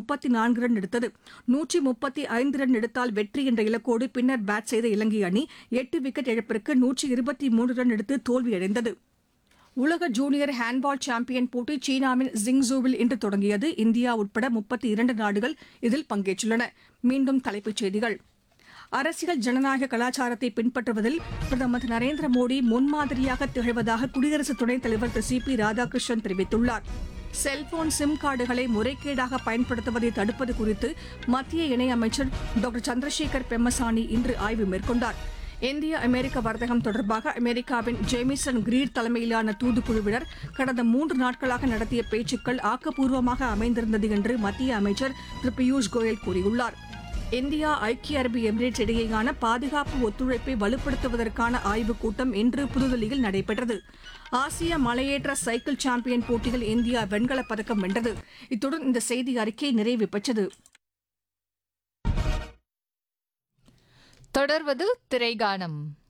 முப்பத்தி நான்கு ரன் எடுத்தது நூற்றி முப்பத்தி ஐந்து ரன் எடுத்தால் வெற்றி என்ற இலக்கோடு பின்னர் பேட் செய்த இலங்கை அணி எட்டு விக்கெட் இழப்பிற்கு நூற்றி இருபத்தி மூன்று ரன் எடுத்து தோல்வியடைந்தது உலக ஜூனியர் ஹேண்ட்பால் சாம்பியன் போட்டி சீனாவின் ஜிங்ஜூவில் இன்று தொடங்கியது இந்தியா உட்பட முப்பத்தி இரண்டு நாடுகள் இதில் பங்கேற்றுள்ளன மீண்டும் தலைப்புச் செய்திகள் அரசியல் ஜனநாயக கலாச்சாரத்தை பின்பற்றுவதில் பிரதமர் திரு நரேந்திர மோடி முன்மாதிரியாக திகழ்வதாக குடியரசு துணைத் தலைவர் திரு சி பி ராதாகிருஷ்ணன் தெரிவித்துள்ளார் செல்போன் சிம் கார்டுகளை முறைகேடாக பயன்படுத்துவதை தடுப்பது குறித்து மத்திய இணையமைச்சர் டாக்டர் சந்திரசேகர் பெம்மசானி இன்று ஆய்வு மேற்கொண்டார் இந்திய அமெரிக்க வர்த்தகம் தொடர்பாக அமெரிக்காவின் ஜேமிசன் கிரீர் தலைமையிலான தூதுக்குழுவினர் கடந்த மூன்று நாட்களாக நடத்திய பேச்சுக்கள் ஆக்கப்பூர்வமாக அமைந்திருந்தது என்று மத்திய அமைச்சர் திரு பியூஷ் கோயல் கூறியுள்ளார் இந்தியா ஐக்கிய அரபு எமிரேட்ஸ் இடையேயான பாதுகாப்பு ஒத்துழைப்பை வலுப்படுத்துவதற்கான ஆய்வுக் கூட்டம் இன்று புதுதில்லியில் நடைபெற்றது ஆசிய மலையேற்ற சைக்கிள் சாம்பியன் போட்டியில் இந்தியா வெண்கலப் பதக்கம் வென்றது இத்துடன் இந்த செய்தி அறிக்கை நிறைவு பெற்றது தொடர்வது திரைகானம்